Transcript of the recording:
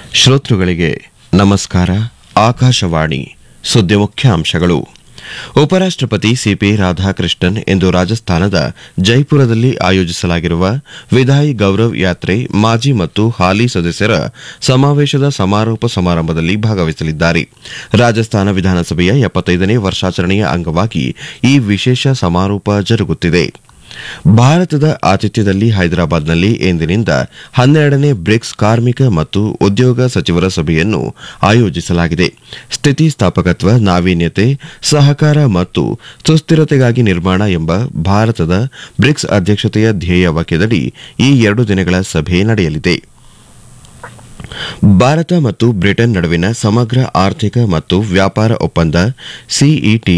ಶ್ರೋತೃಗಳಿಗೆ ನಮಸ್ಕಾರ ಆಕಾಶವಾಣಿ ಸುದ್ದಿ ಮುಖ್ಯಾಂಶಗಳು ಉಪರಾಷ್ಟ್ರಪತಿ ಸಿಪಿ ರಾಧಾಕೃಷ್ಣನ್ ಇಂದು ರಾಜಸ್ಥಾನದ ಜೈಪುರದಲ್ಲಿ ಆಯೋಜಿಸಲಾಗಿರುವ ವಿಧಾಯಿ ಗೌರವ್ ಯಾತ್ರೆ ಮಾಜಿ ಮತ್ತು ಹಾಲಿ ಸದಸ್ಯರ ಸಮಾವೇಶದ ಸಮಾರೋಪ ಸಮಾರಂಭದಲ್ಲಿ ಭಾಗವಹಿಸಲಿದ್ದಾರೆ ರಾಜಸ್ಥಾನ ವಿಧಾನಸಭೆಯ ಎಪ್ಪತ್ತೈದನೇ ವರ್ಷಾಚರಣೆಯ ಅಂಗವಾಗಿ ಈ ವಿಶೇಷ ಸಮಾರೋಪ ಜರುಗುತ್ತಿದೆ ಭಾರತದ ಆತಿಥ್ಯದಲ್ಲಿ ಹೈದರಾಬಾದ್ನಲ್ಲಿ ಇಂದಿನಿಂದ ಹನ್ನೆರಡನೇ ಬ್ರಿಕ್ಸ್ ಕಾರ್ಮಿಕ ಮತ್ತು ಉದ್ಯೋಗ ಸಚಿವರ ಸಭೆಯನ್ನು ಆಯೋಜಿಸಲಾಗಿದೆ ಸ್ಥಿತಿಸ್ಥಾಪಕತ್ವ ನಾವೀನ್ಯತೆ ಸಹಕಾರ ಮತ್ತು ಸುಸ್ಥಿರತೆಗಾಗಿ ನಿರ್ಮಾಣ ಎಂಬ ಭಾರತದ ಬ್ರಿಕ್ಸ್ ಅಧ್ಯಕ್ಷತೆಯ ಧ್ಯೇಯ ವಾಕ್ಯದಡಿ ಈ ಎರಡು ದಿನಗಳ ಸಭೆ ನಡೆಯಲಿದೆ ಭಾರತ ಮತ್ತು ಬ್ರಿಟನ್ ನಡುವಿನ ಸಮಗ್ರ ಆರ್ಥಿಕ ಮತ್ತು ವ್ಯಾಪಾರ ಒಪ್ಪಂದ ಸಿಇಟಿ